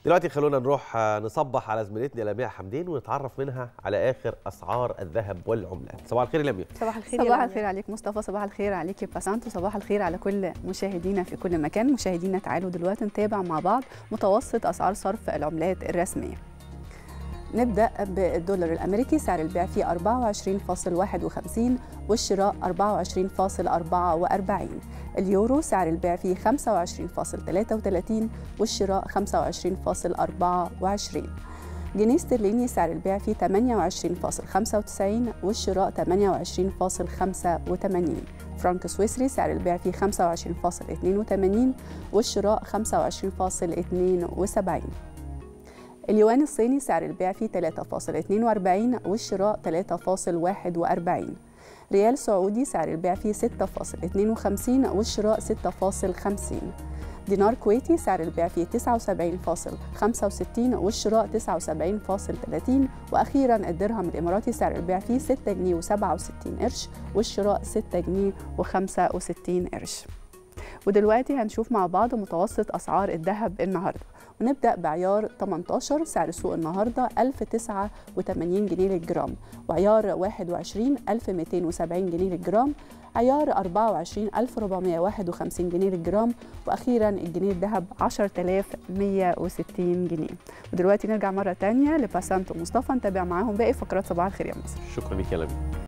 دلوقتي خلونا نروح آه، نصبح على زميلتنا لمياء حمدين ونتعرف منها على اخر اسعار الذهب والعملات صباح الخير يا لمياء صباح الخير صباح الخير عليك مصطفى صباح الخير عليك يا باسانت وصباح الخير على كل مشاهدينا في كل مكان مشاهدينا تعالوا دلوقتي نتابع مع بعض متوسط اسعار صرف العملات الرسميه نبدأ بالدولار الأمريكي سعر البيع فيه 24.51 والشراء 24.44 اليورو سعر البيع فيه 25.33 والشراء 25.24 جنيه استرليني سعر البيع فيه 28.95 والشراء 28.85 فرانك سويسري سعر البيع فيه 25.82 والشراء 25.72 اليوان الصيني سعر البيع فيه 3.42 والشراء 3.41 ريال سعودي سعر البيع فيه 6.52 والشراء 6.50 دينار كويتي سعر البيع فيه 79.65 والشراء 79.30 واخيرا الدرهم الاماراتي سعر البيع فيه 6 جنيه و67 قرش والشراء 6 جنيه و65 قرش ودلوقتي هنشوف مع بعض متوسط اسعار الذهب النهارده ونبدا بعيار 18 سعر سوق النهارده 1089 جنيه للجرام وعيار 21 1270 جنيه للجرام عيار 24 1451 جنيه للجرام واخيرا الجنيه الذهب 10160 جنيه ودلوقتي نرجع مره ثانيه لباسانت ومصطفى نتابع معاهم باقي فقرات صباح الخير يا مصر شكرا لك يا لمياء